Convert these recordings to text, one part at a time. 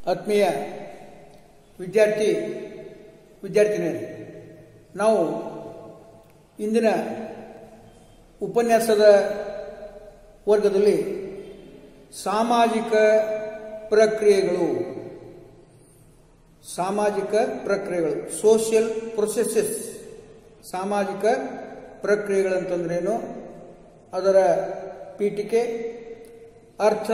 ಆತ್ಮೀಯ ವಿದ್ಯಾರ್ಥಿ ವಿದ್ಯಾರ್ಥಿನಿಯರೇ ನಾವು ಇಂದಿನ ಉಪನ್ಯಾಸದ ವರ್ಗದಲ್ಲಿ ಸಾಮಾಜಿಕ ಪ್ರಕ್ರಿಯೆಗಳು ಸಾಮಾಜಿಕ ಪ್ರಕ್ರಿಯೆಗಳು ಸೋಷಿಯಲ್ ಪ್ರೊಸೆಸಸ್ ಸಾಮಾಜಿಕ ಪ್ರಕ್ರಿಯೆಗಳಂತಂದ್ರೇನು ಅದರ ಪೀಠಿಕೆ ಅರ್ಥ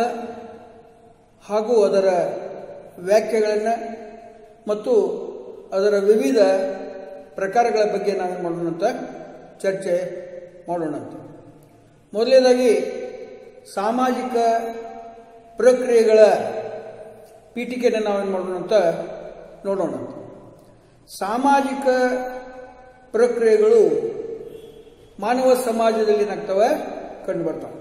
ಹಾಗೂ ಅದರ ವ್ಯಾಖ್ಯೆಗಳನ್ನು ಮತ್ತು ಅದರ ವಿವಿಧ ಪ್ರಕಾರಗಳ ಬಗ್ಗೆ ನಾವೇನು ಮಾಡೋಣ ಅಂತ ಚರ್ಚೆ ಮಾಡೋಣ ಅಂತ ಮೊದಲನೇದಾಗಿ ಸಾಮಾಜಿಕ ಪ್ರಕ್ರಿಯೆಗಳ ಪೀಠಿಕೆಯನ್ನು ನಾವೇನು ಮಾಡೋಣ ಅಂತ ನೋಡೋಣ ಸಾಮಾಜಿಕ ಪ್ರಕ್ರಿಯೆಗಳು ಮಾನವ ಸಮಾಜದಲ್ಲಿ ಏನಾಗ್ತವೆ ಕಂಡು ಬರ್ತವೆ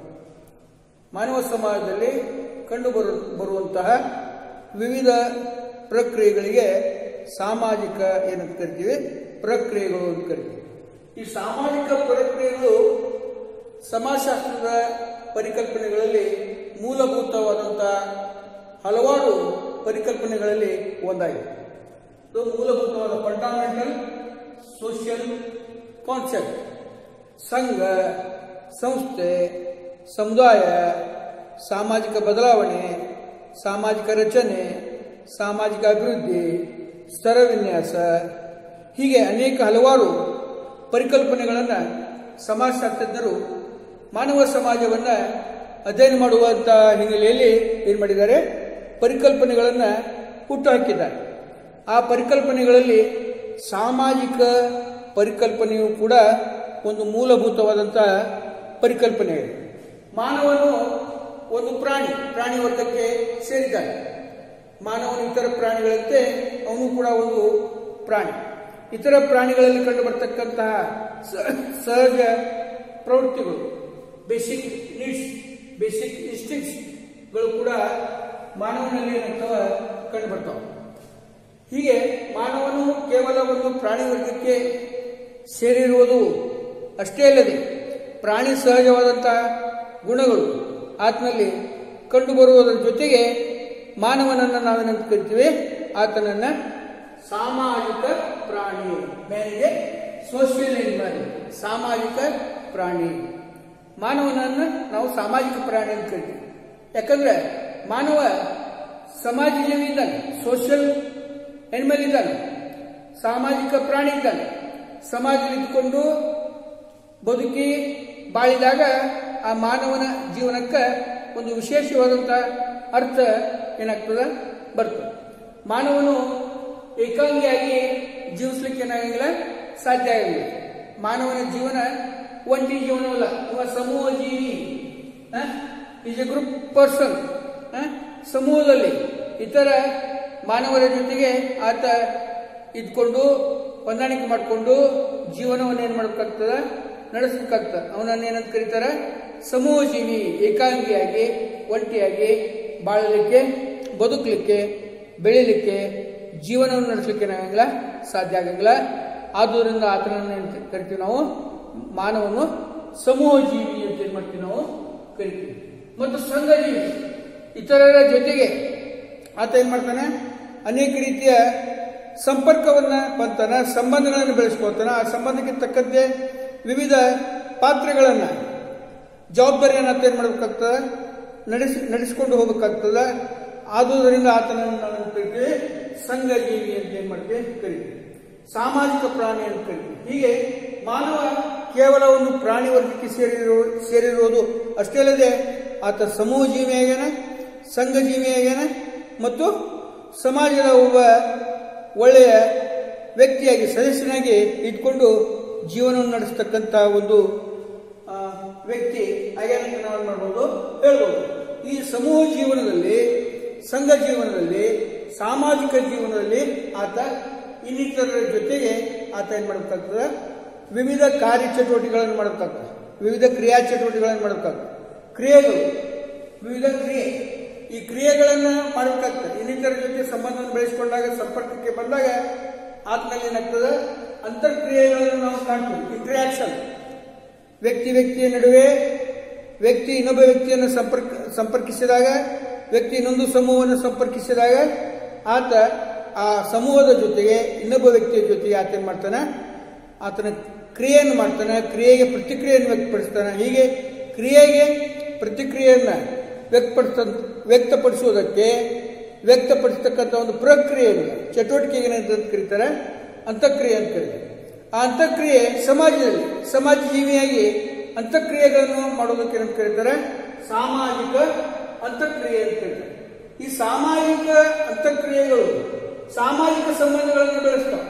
ಮಾನವ ಸಮಾಜದಲ್ಲಿ ಕಂಡು ಬರು ಬರುವಂತಹ ವಿವಿಧ ಪ್ರಕ್ರಿಯೆಗಳಿಗೆ ಸಾಮಾಜಿಕ ಏನಂತ ಕರಿತೀವಿ ಪ್ರಕ್ರಿಯೆಗಳು ಅಂತ ಕರಿತೀವಿ ಈ ಸಾಮಾಜಿಕ ಪ್ರಕ್ರಿಯೆಗಳು ಸಮಾಜಶಾಸ್ತ್ರದ ಪರಿಕಲ್ಪನೆಗಳಲ್ಲಿ ಮೂಲಭೂತವಾದಂತಹ ಹಲವಾರು ಪರಿಕಲ್ಪನೆಗಳಲ್ಲಿ ಒಂದಾಗಿದೆ ಇದು ಮೂಲಭೂತವಾದ ಫಂಡಾಮೆಂಟಲ್ ಸೋಷಿಯಲ್ ಕಾನ್ಸೆಪ್ಟ್ ಸಂಘ ಸಂಸ್ಥೆ ಸಮುದಾಯ ಸಾಮಾಜಿಕ ಬದಲಾವಣೆ ಸಾಮಾಜಿಕ ರಚನೆ ಸಾಮಾಜಿಕ ಅಭಿವೃದ್ಧಿ ಸ್ತರ ವಿನ್ಯಾಸ ಹೀಗೆ ಅನೇಕ ಹಲವಾರು ಪರಿಕಲ್ಪನೆಗಳನ್ನು ಸಮಾಜಶಾಸ್ತ್ರಜ್ಞರು ಮಾನವ ಸಮಾಜವನ್ನು ಅಧ್ಯಯನ ಮಾಡುವಂಥ ಹಿನ್ನೆಲೆಯಲ್ಲಿ ಏನು ಮಾಡಿದ್ದಾರೆ ಪರಿಕಲ್ಪನೆಗಳನ್ನು ಹುಟ್ಟುಹಾಕಿದ್ದಾರೆ ಆ ಪರಿಕಲ್ಪನೆಗಳಲ್ಲಿ ಸಾಮಾಜಿಕ ಪರಿಕಲ್ಪನೆಯು ಕೂಡ ಒಂದು ಮೂಲಭೂತವಾದಂಥ ಪರಿಕಲ್ಪನೆ ಮಾನವನು ಒಂದು ಪ್ರಾಣಿ ಪ್ರಾಣಿ ವರ್ಗಕ್ಕೆ ಸೇರಿದ್ದಾನೆ ಮಾನವನು ಇತರ ಪ್ರಾಣಿಗಳಂತೆ ಅವನು ಕೂಡ ಒಂದು ಪ್ರಾಣಿ ಇತರ ಪ್ರಾಣಿಗಳಲ್ಲಿ ಕಂಡು ಬರ್ತಕ್ಕಂತಹ ಸಹಜ ಪ್ರವೃತ್ತಿಗಳು ಬೇಸಿಕ್ ನೀಡ್ಸ್ ಬೇಸಿಕ್ ಇನ್ಸ್ಟಿಂಕ್ಟ್ಸ್ಗಳು ಕೂಡ ಮಾನವನಲ್ಲಿ ಏನಾಗ್ತವ ಕಂಡು ಬರ್ತಾವೆ ಹೀಗೆ ಮಾನವನು ಕೇವಲ ಒಂದು ಪ್ರಾಣಿ ವರ್ಗಕ್ಕೆ ಸೇರಿರುವುದು ಅಷ್ಟೇ ಅಲ್ಲದೆ ಪ್ರಾಣಿ ಸಹಜವಾದಂತಹ ಗುಣಗಳು ಆತನಲ್ಲಿ ಕಂಡುಬರುವುದರ ಜೊತೆಗೆ ಮಾನವನನ್ನು ನಾವೇನಂತ ಕರಿತೀವಿ ಆತನನ್ನ ಸಾಮಾಜಿಕ ಪ್ರಾಣಿ ಮೇಲಿಗೆ ಸೋಷಿಯಲ್ ಎನಿಮಲ್ ಸಾಮಾಜಿಕ ಪ್ರಾಣಿ ಮಾನವನನ್ನು ನಾವು ಸಾಮಾಜಿಕ ಪ್ರಾಣಿ ಅಂತ ಕರಿತೀವಿ ಯಾಕಂದ್ರೆ ಮಾನವ ಸಮಾಜ ಜೀವಿ ಇದ್ದಾನೆ ಸೋಷಿಯಲ್ ಎನಿಮಲ್ ಇದ್ದಾನೆ ಸಾಮಾಜಿಕ ಪ್ರಾಣಿ ಇದ್ದಾನೆ ಸಮಾಜದಲ್ಲಿ ಇದ್ದುಕೊಂಡು ಬದುಕಿ ಬಾಳಿದಾಗ ಆ ಮಾನವನ ಜೀವನಕ್ಕೆ ಒಂದು ವಿಶೇಷವಾದಂಥ ಅರ್ಥ ಏನಾಗ್ತದೆ ಬರ್ತದೆ ಮಾನವನು ಏಕಾಂಗಿಯಾಗಿ ಜೀವಿಸ್ಲಿಕ್ಕೆ ಏನಾಗಂಗಿಲ್ಲ ಸಾಧ್ಯ ಆಗಿಲ್ಲ ಮಾನವನ ಜೀವನ ಒಂಟಿ ಜೀವನವಲ್ಲ ಇವ ಸಮೂಹ ಜೀವಿ ಈಸ್ ಎ ಗ್ರೂಪ್ ಪರ್ಸನ್ ಸಮೂಹದಲ್ಲಿ ಇತರ ಮಾನವರ ಜೊತೆಗೆ ಆತ ಇದ್ಕೊಂಡು ಹೊಂದಾಣಿಕೆ ಮಾಡಿಕೊಂಡು ಜೀವನವನ್ನು ಏನು ಮಾಡಬೇಕಾಗ್ತದ ನಡೆಸಬೇಕಾಗ್ತದೆ ಅವನನ್ನು ಏನಂತ ಕರೀತಾರೆ ಸಮೂಹ ಜೀವಿ ಏಕಾಂಗಿಯಾಗಿ ಒಂಟಿಯಾಗಿ ಬಾಳಲಿಕ್ಕೆ ಬದುಕಲಿಕ್ಕೆ ಬೆಳಿಲಿಕ್ಕೆ ಜೀವನವನ್ನು ನಡೆಸಲಿಕ್ಕೆ ಏನಾಗಂಗಿಲ್ಲ ಸಾಧ್ಯ ಆಗಂಗಿಲ್ಲ ಆದುದರಿಂದ ಆತನನ್ನು ಏನು ಕರಿತೀವಿ ನಾವು ಮಾನವನು ಸಮೂಹ ಜೀವಿ ಅಂತ ಏನು ಮಾಡ್ತೀವಿ ನಾವು ಕರಿತೀವಿ ಮತ್ತು ಸಂಘ ಜೀವಿ ಇತರರ ಜೊತೆಗೆ ಆತ ಏನ್ ಮಾಡ್ತಾನೆ ಅನೇಕ ರೀತಿಯ ಸಂಪರ್ಕವನ್ನ ಹೊಂತಾನ ಸಂಬಂಧಗಳನ್ನು ಬೆಳೆಸ್ಕೊತಾನ ಆ ಸಂಬಂಧಕ್ಕೆ ತಕ್ಕಂತೆ ವಿವಿಧ ಪಾತ್ರಗಳನ್ನ ಜವಾಬ್ದಾರಿಯನ್ನು ಆತ ಏನ್ ಮಾಡ್ಬೇಕಾಗ್ತದ ನಡೆಸಿ ನಡೆಸಿಕೊಂಡು ಹೋಗ್ಬೇಕಾಗ್ತದ ಆದುದರಿಂದ ಆತನನ್ನು ನಾವು ಕರಿತೀವಿ ಸಂಘ ಜೀವಿ ಅಂತ ಏನ್ ಮಾಡ್ತೀವಿ ಕರಿತೀವಿ ಸಾಮಾಜಿಕ ಪ್ರಾಣಿ ಅಂತ ಕರಿತೀವಿ ಹೀಗೆ ಮಾನವ ಕೇವಲ ಒಂದು ಪ್ರಾಣಿ ವರ್ಗಕ್ಕೆ ಸೇರಿರೋ ಸೇರಿರುವುದು ಅಷ್ಟೇ ಅಲ್ಲದೆ ಆತ ಸಮೂಹ ಜೀವಿ ಆಗ್ಯಾನ ಸಂಘ ಜೀವಿ ಆಗ್ಯಾನ ಮತ್ತು ಸಮಾಜದ ಒಬ್ಬ ಒಳ್ಳೆಯ ವ್ಯಕ್ತಿಯಾಗಿ ಸದಸ್ಯನಾಗಿ ಇದ್ಕೊಂಡು ಜೀವನವನ್ನು ನಡೆಸ್ತಕ್ಕಂಥ ಒಂದು ವ್ಯಕ್ತಿ ಆಗ್ಯಾನ ನಾವು ಮಾಡ್ಬೋದು ಹೇಳ್ಬೋದು ಈ ಸಮೂಹ ಜೀವನದಲ್ಲಿ ಸಂಘ ಜೀವನದಲ್ಲಿ ಸಾಮಾಜಿಕ ಜೀವನದಲ್ಲಿ ಆತ ಇನ್ನಿತರರ ಜೊತೆಗೆ ಆತ ಏನ್ ಮಾಡಬೇಕಾಗ್ತದೆ ವಿವಿಧ ಕಾರ್ಯ ಚಟುವಟಿಕೆಗಳನ್ನು ಮಾಡಬೇಕಾಗ್ತದೆ ವಿವಿಧ ಕ್ರಿಯಾ ಚಟುವಟಿಕೆಗಳನ್ನು ಮಾಡಬೇಕಾಗ್ತದೆ ಕ್ರಿಯೆಗಳು ವಿವಿಧ ಕ್ರಿಯೆ ಈ ಕ್ರಿಯೆಗಳನ್ನು ಮಾಡಬೇಕಾಗ್ತದೆ ಇನ್ನಿತರ ಜೊತೆ ಸಂಬಂಧವನ್ನು ಬೆಳೆಸಿಕೊಂಡಾಗ ಸಂಪರ್ಕಕ್ಕೆ ಬಂದಾಗ ಆತ್ಮಲ್ಲಿ ಏನಾಗ್ತದೆ ಅಂತರ್ಕ್ರಿಯೆಗಳನ್ನು ನಾವು ಕಾಣ್ತೀವಿ ಇಂಟ್ರಾಕ್ಷನ್ ವ್ಯಕ್ತಿ ವ್ಯಕ್ತಿಯ ನಡುವೆ ವ್ಯಕ್ತಿ ಇನ್ನೊಬ್ಬ ವ್ಯಕ್ತಿಯನ್ನು ಸಂಪರ್ಕ ಸಂಪರ್ಕಿಸಿದಾಗ ವ್ಯಕ್ತಿ ಇನ್ನೊಂದು ಸಮೂಹವನ್ನು ಸಂಪರ್ಕಿಸಿದಾಗ ಆತ ಆ ಸಮೂಹದ ಜೊತೆಗೆ ಇನ್ನೊಬ್ಬ ವ್ಯಕ್ತಿಯ ಜೊತೆಗೆ ಆತ ಏನ್ ಮಾಡ್ತಾನೆ ಆತನ ಕ್ರಿಯೆಯನ್ನು ಮಾಡ್ತಾನೆ ಕ್ರಿಯೆಗೆ ಪ್ರತಿಕ್ರಿಯೆಯನ್ನು ವ್ಯಕ್ತಪಡಿಸ್ತಾನೆ ಹೀಗೆ ಕ್ರಿಯೆಗೆ ಪ್ರತಿಕ್ರಿಯೆಯನ್ನ ವ್ಯಕ್ತಪಡಿಸ ವ್ಯಕ್ತಪಡಿಸುವುದಕ್ಕೆ ವ್ಯಕ್ತಪಡಿಸ್ತಕ್ಕಂಥ ಒಂದು ಪ್ರಕ್ರಿಯೆಯನ್ನು ಚಟುವಟಿಕೆಗೆ ಏನಂತ ಕರೀತಾರೆ ಅಂತಕ್ರಿಯೆ ಅಂತ ಕರೀತಾರೆ ಆ ಅಂತಕ್ರಿಯೆ ಸಮಾಜದಲ್ಲಿ ಸಮಾಜ ಜೀವಿಯಾಗಿ ಅಂತಕ್ರಿಯೆಗಳನ್ನು ಮಾಡೋದಕ್ಕೆ ಏನಂತ ಕರೀತಾರೆ ಸಾಮಾಜಿಕ ಅಂತಕ್ರಿಯೆ ಅಂತ ಕರೀತಾರೆ ಈ ಸಾಮಾಜಿಕ ಅಂತಕ್ರಿಯೆಗಳು ಸಾಮಾಜಿಕ ಸಂಬಂಧಗಳನ್ನು ಬೆಳೆಸ್ತಾವೆ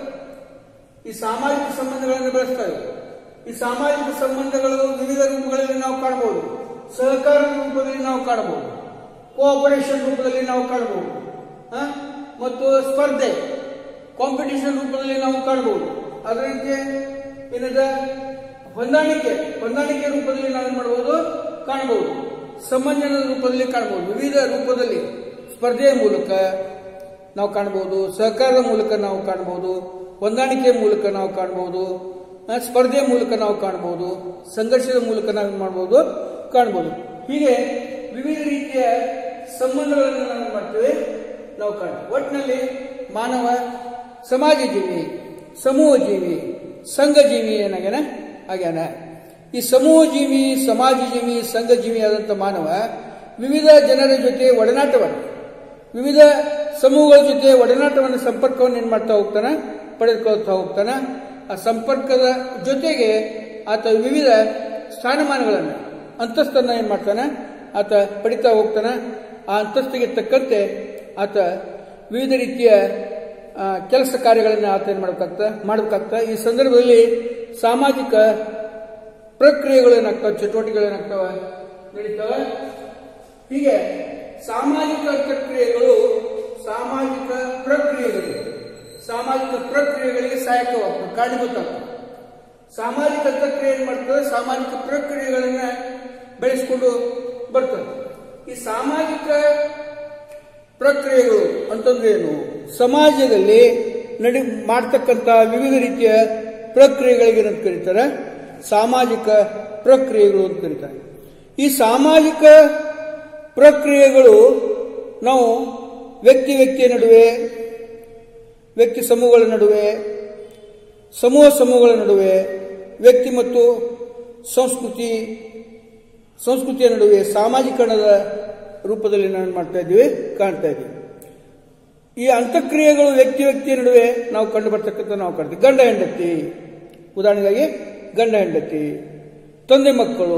ಈ ಸಾಮಾಜಿಕ ಸಂಬಂಧಗಳನ್ನು ಬೆಳೆಸ್ತಾರೆ ಈ ಸಾಮಾಜಿಕ ಸಂಬಂಧಗಳು ವಿವಿಧ ರೂಪಗಳಲ್ಲಿ ನಾವು ಕಾಣಬಹುದು ಸಹಕಾರದ ರೂಪದಲ್ಲಿ ನಾವು ಕಾಣಬಹುದು ಕೋಆಪರೇಷನ್ ರೂಪದಲ್ಲಿ ನಾವು ಕಾಣಬಹುದು ಆ? ಮತ್ತು ಸ್ಪರ್ಧೆ ಕಾಂಪಿಟಿಷನ್ ರೂಪದಲ್ಲಿ ನಾವು ಕಾಣಬಹುದು ಅದರಂತೆ ಏನದ ಹೊಂದಾಣಿಕೆ ಹೊಂದಾಣಿಕೆ ರೂಪದಲ್ಲಿ ನಾವು ಏನ್ ಮಾಡಬಹುದು ಕಾಣಬಹುದು ಸಮಂಜನದ ರೂಪದಲ್ಲಿ ಕಾಣಬಹುದು ವಿವಿಧ ರೂಪದಲ್ಲಿ ಸ್ಪರ್ಧೆಯ ಮೂಲಕ ನಾವು ಕಾಣಬಹುದು ಸಹಕಾರದ ಮೂಲಕ ನಾವು ಕಾಣಬಹುದು ಹೊಂದಾಣಿಕೆಯ ಮೂಲಕ ನಾವು ಕಾಣಬಹುದು ಆ, ಸ್ಪರ್ಧೆಯ ಮೂಲಕ ನಾವು ಕಾಣಬಹುದು ಸಂಘರ್ಷದ ಮೂಲಕ ನಾವು ಏನ್ ಮಾಡಬಹುದು ಕಾಣಬಹುದು ಹೀಗೆ ವಿವಿಧ ರೀತಿಯ ಸಂಬಂಧಗಳನ್ನು ನಾವು ಏನ್ ಮಾಡ್ತೇವೆ ನಾವು ಕಾಣ್ತೇವೆ ಒಟ್ಟಿನಲ್ಲಿ ಮಾನವ ಸಮಾಜ ಜೀವಿ ಸಮೂಹ ಜೀವಿ ಸಂಘ ಜೀವಿ ಏನಾಗ್ಯಾನ ಆಗ್ಯಾನ ಈ ಸಮೂಹ ಜೀವಿ ಸಮಾಜ ಜೀವಿ ಸಂಘ ಜೀವಿ ಆದಂತ ಮಾನವ ವಿವಿಧ ಜನರ ಜೊತೆ ಒಡನಾಟವನ್ನು ವಿವಿಧ ಸಮೂಹಗಳ ಜೊತೆ ಒಡನಾಟವನ್ನು ಸಂಪರ್ಕವನ್ನು ಏನ್ ಮಾಡ್ತಾ ಹೋಗ್ತಾನ ಪಡೆದುಕೊಳ್ತಾ ಹೋಗ್ತಾನ ಆ ಸಂಪರ್ಕದ ಜೊತೆಗೆ ಆತ ವಿವಿಧ ಸ್ಥಾನಮಾನಗಳನ್ನು ಅಂತಸ್ತನ್ನ ಏನ್ ಮಾಡ್ತಾನ ಆತ ಪಡಿತಾ ಹೋಗ್ತಾನ ಆ ಅಂತಸ್ತಿಗೆ ತಕ್ಕಂತೆ ಆತ ವಿವಿಧ ರೀತಿಯ ಆ, ಕೆಲಸ ಕಾರ್ಯಗಳನ್ನು ಆತ ಏನ್ ಮಾಡ್ಬೇಕಾಗ್ತ ಮಾಡ್ಬೇಕಾಗ್ತ ಈ ಸಂದರ್ಭದಲ್ಲಿ ಸಾಮಾಜಿಕ ಪ್ರಕ್ರಿಯೆಗಳು ಏನಾಗ್ತಾವ ಚಟುವಟಿಕೆಗಳು ಏನಾಗ್ತಾವ ನಡೀತಾವ ಹೀಗೆ ಸಾಮಾಜಿಕ ಪ್ರಕ್ರಿಯೆಗಳು ಸಾಮಾಜಿಕ ಪ್ರಕ್ರಿಯೆಗಳು ಸಾಮಾಜಿಕ ಪ್ರಕ್ರಿಯೆಗಳಿಗೆ ಸಹಾಯಕವಾಗ್ತವೆ ಕಾರಣೀಭೂತವಾಗ್ತವೆ ಸಾಮಾಜಿಕ ಪ್ರಕ್ರಿಯೆ ಏನ್ ಮಾಡ್ತದೆ ಸಾಮಾಜಿಕ ಪ್ರಕ್ರಿಯೆಗಳನ್ನ ಬೆಳೆಸಿಕೊಂಡು ಬರ್ತದೆ ಈ ಸಾಮಾಜಿಕ ಪ್ರಕ್ರಿಯೆಗಳು ಅಂತಂದ್ರೆ ಏನು ಸಮಾಜದಲ್ಲಿ ನಡಿ ಮಾಡ್ತಕ್ಕಂಥ ವಿವಿಧ ರೀತಿಯ ಪ್ರಕ್ರಿಯೆಗಳಿಗೆ ಏನಂತ ಕರೀತಾರೆ ಸಾಮಾಜಿಕ ಪ್ರಕ್ರಿಯೆಗಳು ಅಂತ ಕರೀತಾರೆ ಈ ಸಾಮಾಜಿಕ ಪ್ರಕ್ರಿಯೆಗಳು ನಾವು ವ್ಯಕ್ತಿ ವ್ಯಕ್ತಿಯ ನಡುವೆ ವ್ಯಕ್ತಿ ಸಮೂಹಗಳ ನಡುವೆ ಸಮೂಹ ಸಮೂಹಗಳ ನಡುವೆ ವ್ಯಕ್ತಿ ಮತ್ತು ಸಂಸ್ಕೃತಿ ಸಂಸ್ಕೃತಿಯ ನಡುವೆ ಸಾಮಾಜೀಕರಣದ ರೂಪದಲ್ಲಿ ನಾವು ಏನ್ ಮಾಡ್ತಾ ಇದ್ದೀವಿ ಕಾಣ್ತಾ ಇದ್ದೀವಿ ಈ ಅಂತಕ್ರಿಯೆಗಳು ವ್ಯಕ್ತಿ ವ್ಯಕ್ತಿಯ ನಡುವೆ ನಾವು ಕಂಡು ಬರ್ತಕ್ಕಂಥ ನಾವು ಕಾಣ್ತೀವಿ ಗಂಡ ಹೆಂಡತಿ ಉದಾಹರಣೆಗಾಗಿ ಗಂಡ ಹೆಂಡತಿ ತಂದೆ ಮಕ್ಕಳು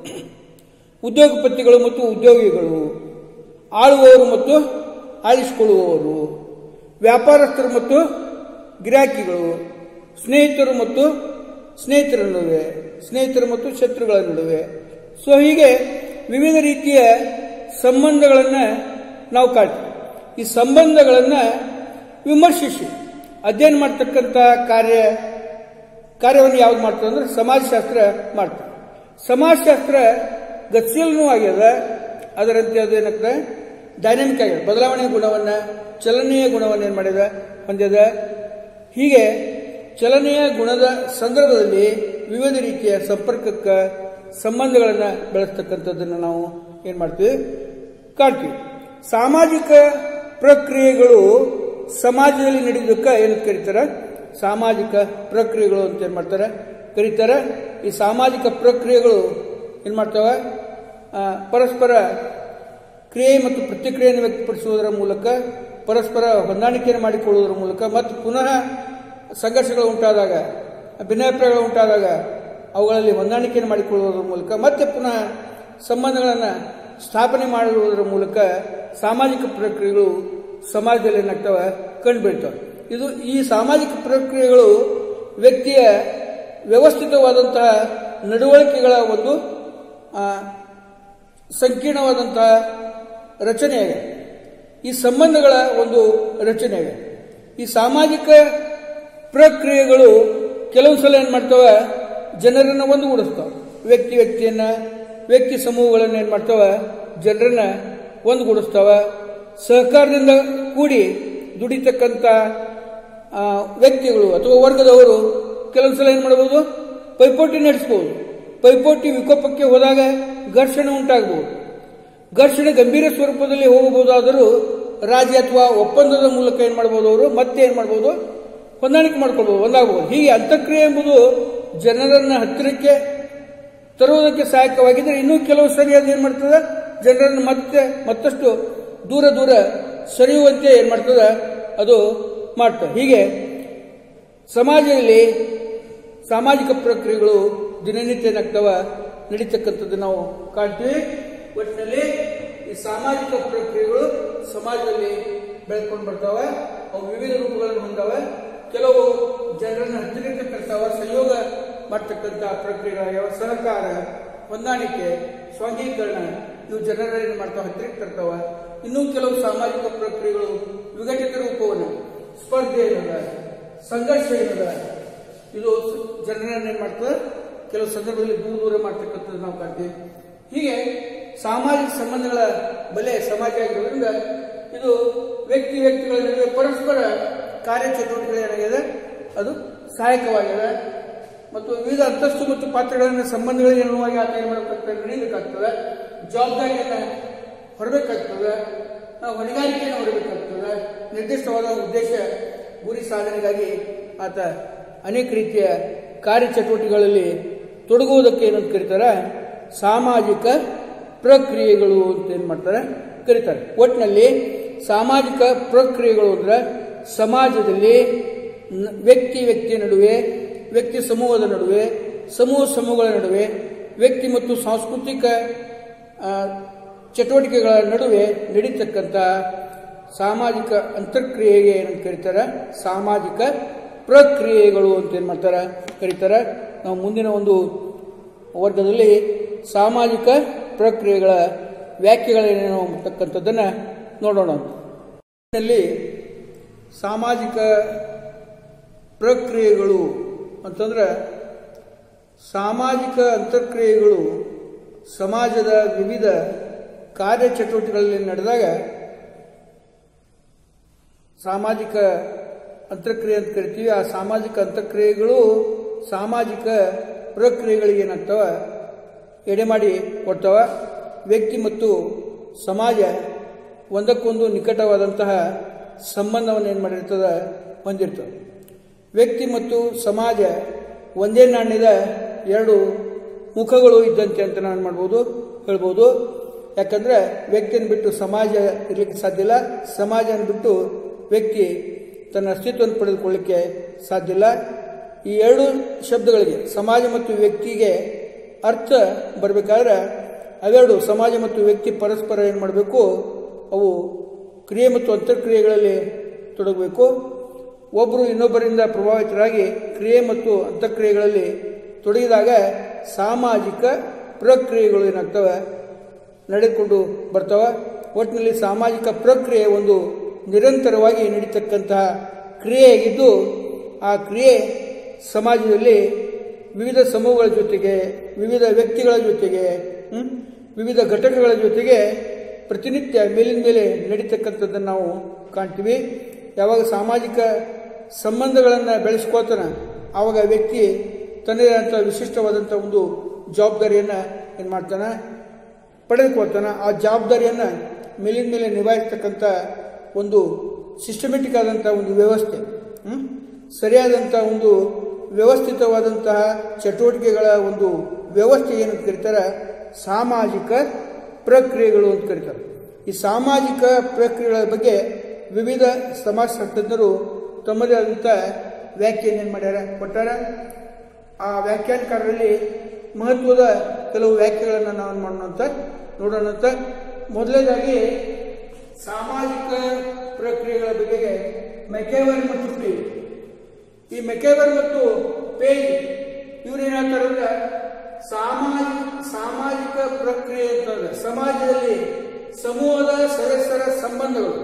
ಉದ್ಯೋಗಪತಿಗಳು ಮತ್ತು ಉದ್ಯೋಗಿಗಳು ಆಳುವವರು ಮತ್ತು ಆಳಿಸಿಕೊಳ್ಳುವವರು ವ್ಯಾಪಾರಸ್ಥರು ಮತ್ತು ಗಿರಾಕಿಗಳು ಸ್ನೇಹಿತರು ಮತ್ತು ಸ್ನೇಹಿತರ ನಡುವೆ ಸ್ನೇಹಿತರು ಮತ್ತು ಶತ್ರುಗಳ ನಡುವೆ ಸೊ ಹೀಗೆ ವಿವಿಧ ರೀತಿಯ ಸಂಬಂಧಗಳನ್ನು ನಾವು ಕಾಡ್ತೀವಿ ಈ ಸಂಬಂಧಗಳನ್ನು ವಿಮರ್ಶಿಸಿ ಅಧ್ಯಯನ ಮಾಡ್ತಕ್ಕಂಥ ಕಾರ್ಯ ಕಾರ್ಯವನ್ನು ಯಾವ್ದು ಮಾಡ್ತದೆ ಅಂದ್ರೆ ಸಮಾಜಶಾಸ್ತ್ರ ಮಾಡ್ತದೆ ಸಮಾಜಶಾಸ್ತ್ರ ಗತಿಶೀಲನೂ ಆಗ್ಯದ ಅದರಂತೆ ಅದು ಏನಾಗ್ತದೆ ಡೈನಾಮಿಕ್ ಆಗ್ಯದ ಬದಲಾವಣೆಯ ಗುಣವನ್ನ ಚಲನೆಯ ಗುಣವನ್ನು ಏನ್ ಮಾಡಿದ ಹೊಂದಿದ ಹೀಗೆ ಚಲನೆಯ ಗುಣದ ಸಂದರ್ಭದಲ್ಲಿ ವಿವಿಧ ರೀತಿಯ ಸಂಪರ್ಕಕ್ಕೆ ಸಂಬಂಧಗಳನ್ನು ಬೆಳೆಸ್ತಕ್ಕಂಥದ್ದನ್ನು ನಾವು ಏನ್ ಮಾಡ್ತೀವಿ ಕಾಣ್ತೀವಿ ಸಾಮಾಜಿಕ ಪ್ರಕ್ರಿಯೆಗಳು ಸಮಾಜದಲ್ಲಿ ನಡೆಯೋದಕ್ಕೆ ಏನು ಕರೀತಾರೆ ಸಾಮಾಜಿಕ ಪ್ರಕ್ರಿಯೆಗಳು ಅಂತ ಏನ್ ಮಾಡ್ತಾರೆ ಕರೀತಾರೆ ಈ ಸಾಮಾಜಿಕ ಪ್ರಕ್ರಿಯೆಗಳು ಏನ್ ಮಾಡ್ತವೆ ಆ, ಪರಸ್ಪರ ಕ್ರಿಯೆ ಮತ್ತು ಪ್ರತಿಕ್ರಿಯೆಯನ್ನು ವ್ಯಕ್ತಪಡಿಸುವುದರ ಮೂಲಕ ಪರಸ್ಪರ ಹೊಂದಾಣಿಕೆಯನ್ನು ಮಾಡಿಕೊಳ್ಳುವುದರ ಮೂಲಕ ಮತ್ತು ಪುನಃ ಸಂಘರ್ಷಗಳು ಉಂಟಾದಾಗ ಭಿನ್ನಾಭಿಪ್ರಾಯಗಳು ಉಂಟಾದಾಗ ಅವುಗಳಲ್ಲಿ ಹೊಂದಾಣಿಕೆಯನ್ನು ಮಾಡಿಕೊಳ್ಳುವುದರ ಮೂಲಕ ಮತ್ತೆ ಪುನಃ ಸಂಬಂಧಗಳನ್ನು ಸ್ಥಾಪನೆ ಮಾಡುವುದರ ಮೂಲಕ ಸಾಮಾಜಿಕ ಪ್ರಕ್ರಿಯೆಗಳು ಸಮಾಜದಲ್ಲಿ ಏನಾಗ್ತವೆ ಕಂಡುಬೀಳ್ತವೆ ಇದು ಈ ಸಾಮಾಜಿಕ ಪ್ರಕ್ರಿಯೆಗಳು ವ್ಯಕ್ತಿಯ ವ್ಯವಸ್ಥಿತವಾದಂತಹ ನಡವಳಿಕೆಗಳ ಒಂದು ಆ, ಸಂಕೀರ್ಣವಾದಂತಹ ರಚನೆಯಾಗಿದೆ ಈ ಸಂಬಂಧಗಳ ಒಂದು ರಚನೆಯಾಗಿದೆ ಈ ಸಾಮಾಜಿಕ ಪ್ರಕ್ರಿಯೆಗಳು ಕೆಲವು ಸಲ ಏನ್ ಮಾಡ್ತವೆ ಜನರನ್ನ ಒಂದುಗೂಡಿಸ್ತಾವ ವ್ಯಕ್ತಿ ವ್ಯಕ್ತಿಯನ್ನ ವ್ಯಕ್ತಿ ಸಮೂಹಗಳನ್ನ ಏನ್ ಮಾಡ್ತಾವ ಜನರನ್ನ ಒಂದುಗೂಡಿಸ್ತಾವ ಸಹಕಾರದಿಂದ ಕೂಡಿ ದುಡಿತಕ್ಕಂಥ ಆ, ವ್ಯಕ್ತಿಗಳು ಅಥವಾ ವರ್ಗದವರು ಕೆಲವು ಸಲ ಏನ್ ಮಾಡಬಹುದು ಪೈಪೋಟಿ ನಡೆಸಬಹುದು ಪೈಪೋಟಿ ವಿಕೋಪಕ್ಕೆ ಹೋದಾಗ ಘರ್ಷಣೆ ಉಂಟಾಗಬಹುದು ಘರ್ಷಣೆ ಗಂಭೀರ ಸ್ವರೂಪದಲ್ಲಿ ಹೋಗಬಹುದಾದರೂ ರಾಜಿ ಅಥವಾ ಒಪ್ಪಂದದ ಮೂಲಕ ಏನು ಮಾಡ್ಬೋದು ಅವರು ಮತ್ತೆ ಏನು ಮಾಡ್ಬೋದು ಹೊಂದಾಣಿಕೆ ಮಾಡ್ಕೊಳ್ಬೋದು ಒಂದಾಗಬಹುದು ಹೀಗೆ ಅಂತಕ್ರಿಯೆ ಎಂಬುದು ಜನರನ್ನ ಹತ್ತಿರಕ್ಕೆ ತರುವುದಕ್ಕೆ ಸಹಾಯಕವಾಗಿದ್ದರೆ ಇನ್ನೂ ಕೆಲವು ಸರಿ ಅದು ಏನು ಮಾಡ್ತದೆ ಜನರನ್ನು ಮತ್ತೆ ಮತ್ತಷ್ಟು ದೂರ ದೂರ ಸರಿಯುವಂತೆ ಏನು ಮಾಡ್ತದೆ ಅದು ಮಾಡ್ತದೆ ಹೀಗೆ ಸಮಾಜದಲ್ಲಿ ಸಾಮಾಜಿಕ ಪ್ರಕ್ರಿಯೆಗಳು ದಿನನಿತ್ಯ ಏನಾಗ್ತವ ನಡೀತಕ್ಕಂಥದ್ದು ನಾವು ಕಾಣ್ತೀವಿ ಒಟ್ಟಿನಲ್ಲಿ ಈ ಸಾಮಾಜಿಕ ಪ್ರಕ್ರಿಯೆಗಳು ಸಮಾಜದಲ್ಲಿ ಬೆಳ್ಕೊಂಡು ಬರ್ತಾವೆ ಅವು ವಿವಿಧ ರೂಪಗಳನ್ನು ಹೊಂದಾವೆ ಕೆಲವು ಜನರನ್ನ ಹತ್ತಿರಕ್ಕೆ ತರ್ತಾವ ಸಂಯೋಗ ಮಾಡ್ತಕ್ಕಂಥ ಪ್ರಕ್ರಿಯೆಗಳಾಗ್ಯಾವ ಸಹಕಾರ ಹೊಂದಾಣಿಕೆ ಸ್ವಂಗೀಕರಣ ಇವು ಜನರ ಏನು ಮಾಡ್ತಾವ ಹತ್ತಿರಕ್ಕೆ ತರ್ತಾವ ಇನ್ನೂ ಕೆಲವು ಸಾಮಾಜಿಕ ಪ್ರಕ್ರಿಯೆಗಳು ವಿಘಟಿತ ರೂಪವನ್ನು ಸ್ಪರ್ಧೆ ಏನದ ಸಂಘರ್ಷ ಏನದ ಇದು ಜನರನ್ನ ಏನ್ ಮಾಡ್ತದೆ ಕೆಲವು ಸಂದರ್ಭದಲ್ಲಿ ದೂರ ದೂರ ಮಾಡ್ತಕ್ಕಂಥದ್ದು ನಾವು ಕಾಣ್ತೀವಿ ಹೀಗೆ ಸಾಮಾಜಿಕ ಸಂಬಂಧಗಳ ಬಲೆ ಸಮಾಜ ಆಗಿರೋದ್ರಿಂದ ಇದು ವ್ಯಕ್ತಿ ವ್ಯಕ್ತಿಗಳ ನಡುವೆ ಪರಸ್ಪರ ಕಾರ್ಯಚಟುವಟಿಕೆ ಏನಾಗಿದೆ ಅದು ಸಹಾಯಕವಾಗಿದೆ ಮತ್ತು ವಿವಿಧ ಅಂತಸ್ತು ಮತ್ತು ಪಾತ್ರಗಳನ್ನು ಸಂಬಂಧಗಳಿಗೆ ಅನುವಾಗಿ ಆತ ಏನು ಮಾಡಬೇಕಾಗ್ತದೆ ನಡೀಬೇಕಾಗ್ತದೆ ಜವಾಬ್ದಾರಿಯನ್ನು ಹೊರಬೇಕಾಗ್ತದೆ ನಾವು ಹೊಣೆಗಾರಿಕೆಯನ್ನು ಹೊರಬೇಕಾಗ್ತದೆ ನಿರ್ದಿಷ್ಟವಾದ ಉದ್ದೇಶ ಗುರಿ ಸಾಧನೆಗಾಗಿ ಆತ ಅನೇಕ ರೀತಿಯ ಕಾರ್ಯಚಟುವಟಿಕೆಗಳಲ್ಲಿ ತೊಡಗುವುದಕ್ಕೆ ಏನಂತ ಕರೀತಾರೆ ಸಾಮಾಜಿಕ ಪ್ರಕ್ರಿಯೆಗಳು ಅಂತ ಏನು ಮಾಡ್ತಾರೆ ಕರೀತಾರೆ ಒಟ್ಟಿನಲ್ಲಿ ಸಾಮಾಜಿಕ ಪ್ರಕ್ರಿಯೆಗಳು ಅಂದ್ರೆ ಸಮಾಜದಲ್ಲಿ ನ- ವ್ಯಕ್ತಿ ವ್ಯಕ್ತಿಯ ನಡುವೆ ವ್ಯಕ್ತಿ ಸಮೂಹದ ನಡುವೆ ಸಮೂಹ ಸಮೂಹಗಳ ನಡುವೆ ವ್ಯಕ್ತಿ ಮತ್ತು ಸಾಂಸ್ಕೃತಿಕ ಆ, ಚಟುವಟಿಕೆಗಳ ನಡುವೆ ನಡೀತಕ್ಕಂಥ ಸಾಮಾಜಿಕ ಅಂತರ್ಕ್ರಿಯೆಗೆ ಏನಂತ ಕರೀತಾರೆ ಸಾಮಾಜಿಕ ಪ್ರಕ್ರಿಯೆಗಳು ಅಂತ ಏನು ಮಾಡ್ತಾರೆ ಕರೀತಾರೆ ನಾವು ಮುಂದಿನ ಒಂದು ವರ್ಗದಲ್ಲಿ ಸಾಮಾಜಿಕ ಪ್ರಕ್ರಿಯೆಗಳ ವ್ಯಾಖ್ಯೆಗಳೇನೇನು ಅಂತಕ್ಕಂಥದ್ದನ್ನು ನೋಡೋಣ ನಲ್ಲಿ ಸಾಮಾಜಿಕ ಪ್ರಕ್ರಿಯೆಗಳು ಅಂತಂದ್ರೆ ಸಾಮಾಜಿಕ ಅಂತರ್ಕ್ರಿಯೆಗಳು ಸಮಾಜದ ವಿವಿಧ ಕಾರ್ಯಚಟುವಟಿಕೆಗಳಲ್ಲಿ ನಡೆದಾಗ ಸಾಮಾಜಿಕ ಅಂತರ್ಕ್ರಿಯೆ ಅಂತ ಕರಿತೀವಿ ಆ ಸಾಮಾಜಿಕ ಅಂತರ್ಕ್ರಿಯೆಗಳು ಸಾಮಾಜಿಕ ಪ್ರಕ್ರಿಯೆಗಳಿಗೆ ಏನಾಗ್ತವ ಎಡೆ ಮಾಡಿ ಕೊಡ್ತವ ವ್ಯಕ್ತಿ ಮತ್ತು ಸಮಾಜ ಒಂದಕ್ಕೊಂದು ನಿಕಟವಾದಂತಹ ಸಂಬಂಧವನ್ನು ಏನು ಮಾಡಿರ್ತದೆ ಹೊಂದಿರ್ತದೆ ವ್ಯಕ್ತಿ ಮತ್ತು ಸಮಾಜ ಒಂದೇ ನಾಣ್ಯದ ಎರಡು ಮುಖಗಳು ಇದ್ದಂತೆ ಅಂತ ನಾನು ಮಾಡ್ಬೋದು ಹೇಳ್ಬೋದು ಯಾಕಂದ್ರೆ ವ್ಯಕ್ತಿಯನ್ನು ಬಿಟ್ಟು ಸಮಾಜ ಇರಲಿಕ್ಕೆ ಸಾಧ್ಯ ಇಲ್ಲ ಸಮಾಜನ ಬಿಟ್ಟು ವ್ಯಕ್ತಿ ತನ್ನ ಅಸ್ತಿತ್ವವನ್ನು ಪಡೆದುಕೊಳ್ಳಿಕ್ಕೆ ಸಾಧ್ಯ ಇಲ್ಲ ಈ ಎರಡು ಶಬ್ದಗಳಿಗೆ ಸಮಾಜ ಮತ್ತು ವ್ಯಕ್ತಿಗೆ ಅರ್ಥ ಬರಬೇಕಾದ್ರೆ ಅವೆರಡು ಸಮಾಜ ಮತ್ತು ವ್ಯಕ್ತಿ ಪರಸ್ಪರ ಏನು ಮಾಡಬೇಕು ಅವು ಕ್ರಿಯೆ ಮತ್ತು ಅಂತರ್ಕ್ರಿಯೆಗಳಲ್ಲಿ ತೊಡಗಬೇಕು ಒಬ್ಬರು ಇನ್ನೊಬ್ಬರಿಂದ ಪ್ರಭಾವಿತರಾಗಿ ಕ್ರಿಯೆ ಮತ್ತು ಅಂತರ್ಕ್ರಿಯೆಗಳಲ್ಲಿ ತೊಡಗಿದಾಗ ಸಾಮಾಜಿಕ ಪ್ರಕ್ರಿಯೆಗಳು ಏನಾಗ್ತವೆ ನಡೆದುಕೊಂಡು ಬರ್ತವೆ ಒಟ್ಟಿನಲ್ಲಿ ಸಾಮಾಜಿಕ ಪ್ರಕ್ರಿಯೆ ಒಂದು ನಿರಂತರವಾಗಿ ನಡೀತಕ್ಕಂತಹ ಕ್ರಿಯೆಯಾಗಿದ್ದು ಆ ಕ್ರಿಯೆ ಸಮಾಜದಲ್ಲಿ ವಿವಿಧ ಸಮೂಹಗಳ ಜೊತೆಗೆ ವಿವಿಧ ವ್ಯಕ್ತಿಗಳ ಜೊತೆಗೆ ಹ್ಮ್, ವಿವಿಧ ಘಟಕಗಳ ಜೊತೆಗೆ ಪ್ರತಿನಿತ್ಯ ಮೇಲಿನ ಮೇಲೆ ನಡೀತಕ್ಕಂಥದ್ದನ್ನು ನಾವು ಕಾಣ್ತೀವಿ ಯಾವಾಗ ಸಾಮಾಜಿಕ ಸಂಬಂಧಗಳನ್ನು ಬೆಳೆಸ್ಕೋತಾನ ಆವಾಗ ವ್ಯಕ್ತಿ ತನ್ನದೇ ಆದಂಥ ವಿಶಿಷ್ಟವಾದಂಥ ಒಂದು ಜವಾಬ್ದಾರಿಯನ್ನು ಏನು ಮಾಡ್ತಾನೆ ಪಡೆದುಕೊಳ್ತಾನೆ ಆ ಜವಾಬ್ದಾರಿಯನ್ನು ಮೇಲಿನ ಮೇಲೆ ನಿಭಾಯಿಸ್ತಕ್ಕಂಥ ಒಂದು ಸಿಸ್ಟಮೆಟಿಕ್ ಆದಂಥ ಒಂದು ವ್ಯವಸ್ಥೆ ಹ್ಮ್? ಸರಿಯಾದಂಥ ಒಂದು ವ್ಯವಸ್ಥಿತವಾದಂತಹ ಚಟುವಟಿಕೆಗಳ ಒಂದು ವ್ಯವಸ್ಥೆ ಏನಂತ ಕರೀತಾರೆ ಸಾಮಾಜಿಕ ಪ್ರಕ್ರಿಯೆಗಳು ಅಂತ ಕರೀತಾರೆ ಈ ಸಾಮಾಜಿಕ ಪ್ರಕ್ರಿಯೆಗಳ ಬಗ್ಗೆ ವಿವಿಧ ಸಮಾಜಶಾಸ್ತ್ರಜ್ಞರು ತಮ್ಮದೇ ಆದಂಥ ವ್ಯಾಖ್ಯಾನ ಏನು ಮಾಡ್ಯಾರ ಕೊಟ್ಟಾರ ಆ ವ್ಯಾಖ್ಯಾನಕಾರರಲ್ಲಿ ಮಹತ್ವದ ಕೆಲವು ವ್ಯಾಖ್ಯೆಗಳನ್ನು ನಾವು ಏನ್ ಮಾಡೋಣ ಅಂತ ನೋಡೋಣ ಅಂತ ಮೊದಲನೇದಾಗಿ ಸಾಮಾಜಿಕ ಪ್ರಕ್ರಿಯೆಗಳ ಬಗೆಗೆ ಮೆಕೆವರ್ ಮತ್ತು ಪೇ ಈ ಮೆಕೆವರ್ ಮತ್ತು ಪೇಜ್ ಇವ್ರು ಏನ್ ಹೇಳ್ತಾರೆ ಅಂದ್ರೆ ಸಾಮಾಜಿಕ ಸಾಮಾಜಿಕ ಪ್ರಕ್ರಿಯೆ ಅಂತಂದ್ರೆ ಸಮಾಜದಲ್ಲಿ ಸಮೂಹದ ಸದಸ್ಯರ ಸಂಬಂಧಗಳು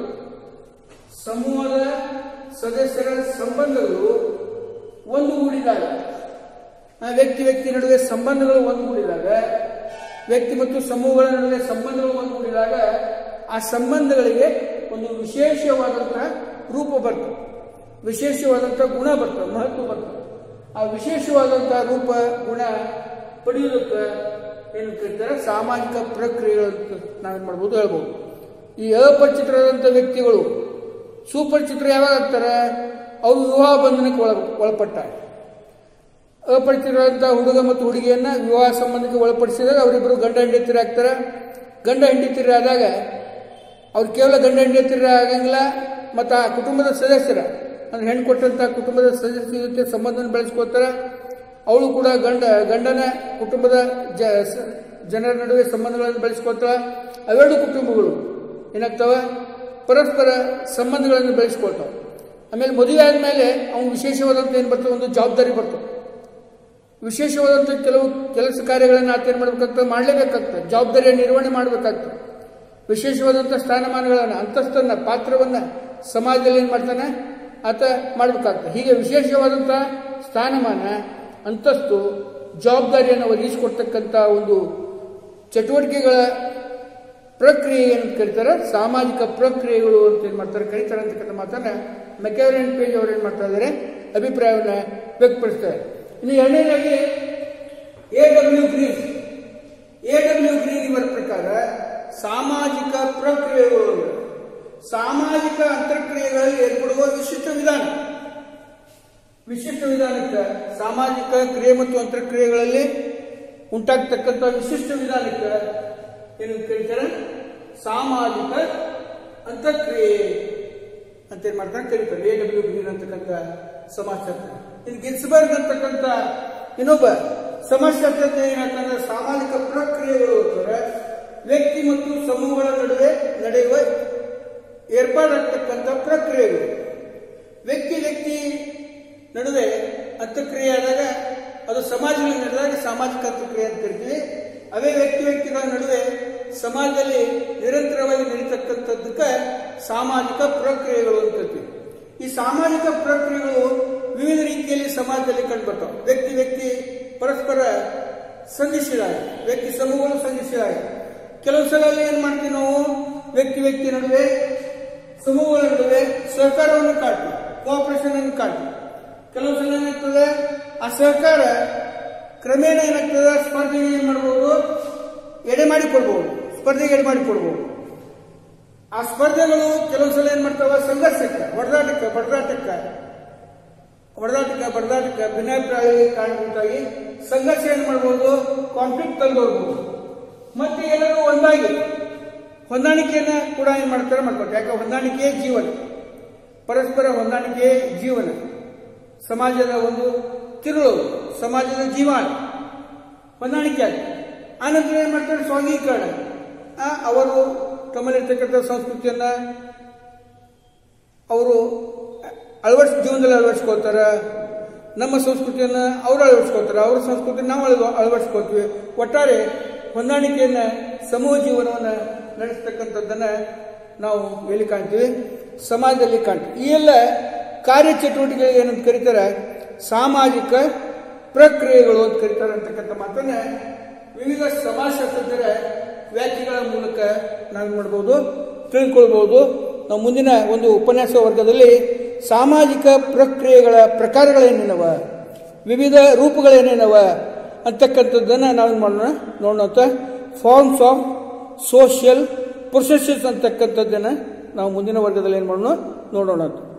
ಸಮೂಹದ ಸದಸ್ಯರ ಸಂಬಂಧಗಳು ಒಂದುಗೂಡಿದಾಗ ಆ ವ್ಯಕ್ತಿ ವ್ಯಕ್ತಿ ನಡುವೆ ಸಂಬಂಧಗಳು ಒಂದುಗೂಡಿದಾಗ ವ್ಯಕ್ತಿ ಮತ್ತು ಸಮೂಹಗಳ ನಡುವೆ ಸಂಬಂಧಗಳು ಒಂದುಗೂಡಿದಾಗ ಆ ಸಂಬಂಧಗಳಿಗೆ ಒಂದು ವಿಶೇಷವಾದಂತಹ ರೂಪ ಬರ್ತದೆ ವಿಶೇಷವಾದಂತಹ ಗುಣ ಬರ್ತದೆ ಮಹತ್ವ ಬರ್ತದೆ ಆ ವಿಶೇಷವಾದಂತಹ ರೂಪ ಗುಣ ಪಡೆಯುವುದಕ್ಕೆ ಏನು ಕರೀತಾರೆ ಸಾಮಾಜಿಕ ಪ್ರಕ್ರಿಯೆಗಳು ಅಂತ ನಾವೇನು ಮಾಡ್ಬೋದು ಹೇಳ್ಬೋದು ಈ ಅಪರಿಚಿತರಾದಂಥ ವ್ಯಕ್ತಿಗಳು ಸುಪರಿಚಿತರು ಯಾವಾಗ ಆಗ್ತಾರೆ ಅವರು ವಿವಾಹ ಬಂಧನಕ್ಕೆ ಒಳ ಒಳಪಟ್ಟಾರೆ ಅಪರಿಚಿತರಾದಂಥ ಹುಡುಗ ಮತ್ತು ಹುಡುಗಿಯನ್ನ ವಿವಾಹ ಸಂಬಂಧಕ್ಕೆ ಒಳಪಡಿಸಿದಾಗ ಅವರಿಬ್ಬರು ಗಂಡ ಹೆಂಡತಿರು ಆಗ್ತಾರೆ ಗಂಡ ಹೆಂಡತಿರು ಆದಾಗ ಅವ್ರು ಕೇವಲ ಗಂಡ ಹೆಂಡತಿರು ಆಗಂಗಿಲ್ಲ ಮತ್ತು ಆ ಕುಟುಂಬದ ಸದಸ್ಯರ ಅಂದ್ರೆ ಹೆಣ್ಣು ಕೊಟ್ಟಂಥ ಕುಟುಂಬದ ಸದಸ್ಯರ ಜೊತೆ ಸಂಬಂಧವನ್ನು ಬೆಳೆಸ್ಕೋತಾರೆ ಅವಳು ಕೂಡ ಗಂಡ ಗಂಡನ ಕುಟುಂಬದ ಜ ಸ- ಜನರ ನಡುವೆ ಸಂಬಂಧಗಳನ್ನು ಬೆಳೆಸ್ಕೊಳ್ತಾಳೆ ಅವೆರಡು ಕುಟುಂಬಗಳು ಏನಾಗ್ತವೆ ಪರಸ್ಪರ ಸಂಬಂಧಗಳನ್ನು ಬೆಳೆಸ್ಕೊಳ್ತಾವೆ ಆಮೇಲೆ ಮದುವೆ ಆದಮೇಲೆ ಅವ್ನು ವಿಶೇಷವಾದಂಥ ಏನು ಬರ್ತದೆ ಒಂದು ಜವಾಬ್ದಾರಿ ಬರ್ತದೆ ವಿಶೇಷವಾದಂಥ ಕೆಲವು ಕೆಲಸ ಕಾರ್ಯಗಳನ್ನು ಆತ ಏನು ಮಾಡಬೇಕಾಗ್ತದೆ ಮಾಡಲೇಬೇಕಾಗ್ತದೆ ಜವಾಬ್ದಾರಿಯ ನಿರ್ವಹಣೆ ಮಾಡಬೇಕಾಗ್ತದೆ ವಿಶೇಷವಾದಂಥ ಸ್ಥಾನಮಾನಗಳನ್ನು ಅಂತಸ್ತನ್ನ ಪಾತ್ರವನ್ನು ಸಮಾಜದಲ್ಲಿ ಏನು ಮಾಡ್ತಾನೆ ಆತ ಮಾಡಬೇಕಾಗ್ತದೆ ಹೀಗೆ ವಿಶೇಷವಾದಂಥ ಸ್ಥಾನಮಾನ ಅಂತಸ್ತು ಜವಾಬ್ದಾರಿಯನ್ನು ಒದಗಿಸಿಕೊಡ್ತಕ್ಕಂಥ ಒಂದು ಚಟುವಟಿಕೆಗಳ ಪ್ರಕ್ರಿಯೆ ಏನಂತ ಕರೀತಾರೆ ಸಾಮಾಜಿಕ ಪ್ರಕ್ರಿಯೆಗಳು ಅಂತ ಏನು ಮಾಡ್ತಾರೆ ಕರೀತಾರೆ ಅಂತಕ್ಕಂಥ ಮಾತನ್ನ ಮೆಕ್ಯಾವರಿಯನ್ ಪೇಜ್ ಅವರು ಏನು ಮಾಡ್ತಾ ಇದ್ದಾರೆ ಅಭಿಪ್ರಾಯವನ್ನು ವ್ಯಕ್ತಪಡಿಸ್ತಾರೆ ಇನ್ನು ಎರಡನೇದಾಗಿ A W Green A W Green ಇವರ ಪ್ರಕಾರ ಸಾಮಾಜಿಕ ಪ್ರಕ್ರಿಯೆಗಳು ಅಂದ್ರೆ ಸಾಮಾಜಿಕ ಅಂತರ್ಕ್ರಿಯೆಗಳಲ್ಲಿ ಏರ್ಪಡುವ ವಿಶಿಷ್ಟ ವಿಧಾನ ವಿಶಿಷ್ಟ ವಿಧಾನಕ್ಕೆ ಸಾಮಾಜಿಕ ಕ್ರಿಯೆ ಮತ್ತು ಅಂತರ್ಕ್ರಿಯೆಗಳಲ್ಲಿ ಉಂಟಾಗ್ತಕ್ಕಂಥ ವಿಶಿಷ್ಟ ವಿಧಾನಕ್ಕೆ ಏನು ಕರೀತಾರೆ ಸಾಮಾಜಿಕ ಅಂತರ್ಕ್ರಿಯೆ ಅಂತ ಏನ್ ಮಾಡ್ತಾರೆ ಕರೀತಾರೆ ಎ ಡಬ್ಲ್ಯೂ ಗ್ರೀನ್ ಅಂತಕ್ಕಂಥ ಸಮಾಜಶಾಸ್ತ್ರ ಇನ್ನು ಗಿನ್ಸ್ಬರ್ಗ್ ಅಂತಕ್ಕಂಥ ಇನ್ನೊಬ್ಬ ಸಮಾಜಶಾಸ್ತ್ರಜ್ಞ ಏನಾಗ್ತಂದ್ರೆ ಸಾಮಾಜಿಕ ಪ್ರಕ್ರಿಯೆಗಳು ಅಂತಾರೆ ವ್ಯಕ್ತಿ ಮತ್ತು ಸಮೂಹಗಳ ನಡುವೆ ನಡೆಯುವ ಏರ್ಪಾಡಾಗ್ತಕ್ಕಂಥ ಪ್ರಕ್ರಿಯೆಗಳು ವ್ಯಕ್ತಿ ವ್ಯಕ್ತಿ ನಡುವೆ ಅಂತಕ್ರಿಯೆ ಆದಾಗ ಅದು ಸಮಾಜದಲ್ಲಿ ನಡೆದಾಗ ಸಾಮಾಜಿಕ ಅಂತಕ್ರಿಯೆ ಅಂತ ಕರಿತೀವಿ ಅವೇ ವ್ಯಕ್ತಿ ವ್ಯಕ್ತಿಗಳ ನಡುವೆ ಸಮಾಜದಲ್ಲಿ ನಿರಂತರವಾಗಿ ನಡೀತಕ್ಕಂಥದ್ದಕ್ಕೆ ಸಾಮಾಜಿಕ ಪ್ರಕ್ರಿಯೆಗಳು ಅಂತ ಕರಿತೀವಿ ಈ ಸಾಮಾಜಿಕ ಪ್ರಕ್ರಿಯೆಗಳು ವಿವಿಧ ರೀತಿಯಲ್ಲಿ ಸಮಾಜದಲ್ಲಿ ಕಂಡುಬರ್ತವೆ ವ್ಯಕ್ತಿ ವ್ಯಕ್ತಿ ಪರಸ್ಪರ ಸಂಧಿಸಿದಾಗ ವ್ಯಕ್ತಿ ಸಮೂಹಗಳು ಸಂಧಿಸಿದಾಗ ಕೆಲವು ಸಲ ಏನ್ ಮಾಡ್ತೀವಿ ನಾವು ವ್ಯಕ್ತಿ ವ್ಯಕ್ತಿ ನಡುವೆ ಸಮೂಹಗಳ ನಡುವೆ ಸಹಕಾರವನ್ನು ಕಾಡ್ತೀವಿ ಕೋಆಪರೇಷನ್ ಅನ್ನು ಕಾಡ್ತೀವಿ ಕೆಲವು ಸಲ ಏನಾಗ್ತದೆ ಆ ಸಹಕಾರ ಕ್ರಮೇಣ ಏನಾಗ್ತದೆ ಸ್ಪರ್ಧೆಗೆ ಏನ್ ಮಾಡ್ಬೋದು ಎಡೆ ಮಾಡಿಕೊಡ್ಬೋದು ಸ್ಪರ್ಧೆಗೆ ಎಡೆ ಮಾಡಿಕೊಡ್ಬೋದು ಆ ಸ್ಪರ್ಧೆಗಳು ಕೆಲವು ಸಲ ಏನ್ ಮಾಡ್ತಾವ ಸಂಘರ್ಷಕ್ಕೆ ಹೊಡೆದಾಟಕ್ಕೆ ಬಡದಾಟಕ್ಕೆ ಹೊಡೆದಾಟಕ್ಕೆ ಬಡದಾಟಕ್ಕೆ ಭಿನ್ನಾಭಿಪ್ರಾಯ ಕಾರಣದಿಂದಾಗಿ ಸಂಘರ್ಷ ಏನ್ ಮಾಡ್ಬೋದು ಕಾನ್ಫ್ಲಿಕ್ಟ್ ತಂದು ಹೋಗ್ಬೋದು ಮತ್ತೆ ಎಲ್ಲರೂ ಒಂದಾಗಿ ಹೊಂದಾಣಿಕೆಯನ್ನ ಕೂಡ ಏನ್ ಮಾಡ್ತಾರೆ ಮಾಡ್ಬೇಕು ಯಾಕೆ ಹೊಂದಾಣಿಕೆಯೇ ಜೀವನ ಪರಸ್ಪರ ಹೊಂದಾಣಿಕೆಯೇ ಜೀವನ ಸಮಾಜದ ಒಂದು ತಿರುಳು ಸಮಾಜದ ಜೀವನ ಹೊಂದಾಣಿಕೆ ಆಗುತ್ತೆ ಆನಂತರ ಏನ್ ಮಾಡ್ತಾರೆ ಸ್ವಾಂಗೀಕರಣ ಆ, ಅವರು ತಮ್ಮಲ್ಲಿರ್ತಕ್ಕಂಥ ಸಂಸ್ಕೃತಿಯನ್ನ ಅವರು ಅಳವಡಿಸ್ ಜೀವನದಲ್ಲಿ ಅಳವಡಿಸ್ಕೋತಾರ ನಮ್ಮ ಸಂಸ್ಕೃತಿಯನ್ನ ಅವರು ಅಳವಡಿಸ್ಕೋತಾರ ಅವ್ರ ಸಂಸ್ಕೃತಿ ನಾವು ಅಳವ ಅಳವಡಿಸ್ಕೋತೀವಿ ಒಟ್ಟಾರೆ ಹೊಂದಾಣಿಕೆಯನ್ನ ಸಮೂಹ ಜೀವನವನ್ನ ನಡೆಸ್ತಕ್ಕಂಥದ್ದನ್ನ ನಾವು ಎಲ್ಲಿ ಕಾಣ್ತೀವಿ ಸಮಾಜದಲ್ಲಿ ಕಾಣ್ತೀವಿ ಈ ಎಲ್ಲ ಕಾರ್ಯಚಟುವಟಿಕೆ ಏನಂತ ಕರೀತಾರೆ ಸಾಮಾಜಿಕ ಪ್ರಕ್ರಿಯೆಗಳು ಅಂತ ಕರೀತಾರೆ ಅಂತಕ್ಕಂಥ ಮಾತನ್ನ ವಿವಿಧ ಸಮಾಜಶಾಸ್ತ್ರಜ್ಞರ ವ್ಯಾಖ್ಯೆಗಳ ಮೂಲಕ ನಾವು ಮಾಡ್ಬೋದು ತಿಳ್ಕೊಳ್ಬಹುದು ನಾವು ಮುಂದಿನ ಒಂದು ಉಪನ್ಯಾಸ ವರ್ಗದಲ್ಲಿ ಸಾಮಾಜಿಕ ಪ್ರಕ್ರಿಯೆಗಳ ಪ್ರಕಾರಗಳೇನೇನವ ವಿವಿಧ ರೂಪಗಳೇನೇನವ ಅಂತಕ್ಕಂಥದ್ದನ್ನು ನಾವು ಮಾಡೋಣ ನೋಡೋಣ ಫಾರ್ಮ್ಸ್ ಆಫ್ ಸೋಷಿಯಲ್ ಪ್ರೊಸೆಸಸ್ ಅಂತಕ್ಕಂಥದ್ದನ್ನು ನಾವು ಮುಂದಿನ ವರ್ಗದಲ್ಲಿ ಏನು ಮಾಡೋಣ ನೋಡೋಣ ಅಂತ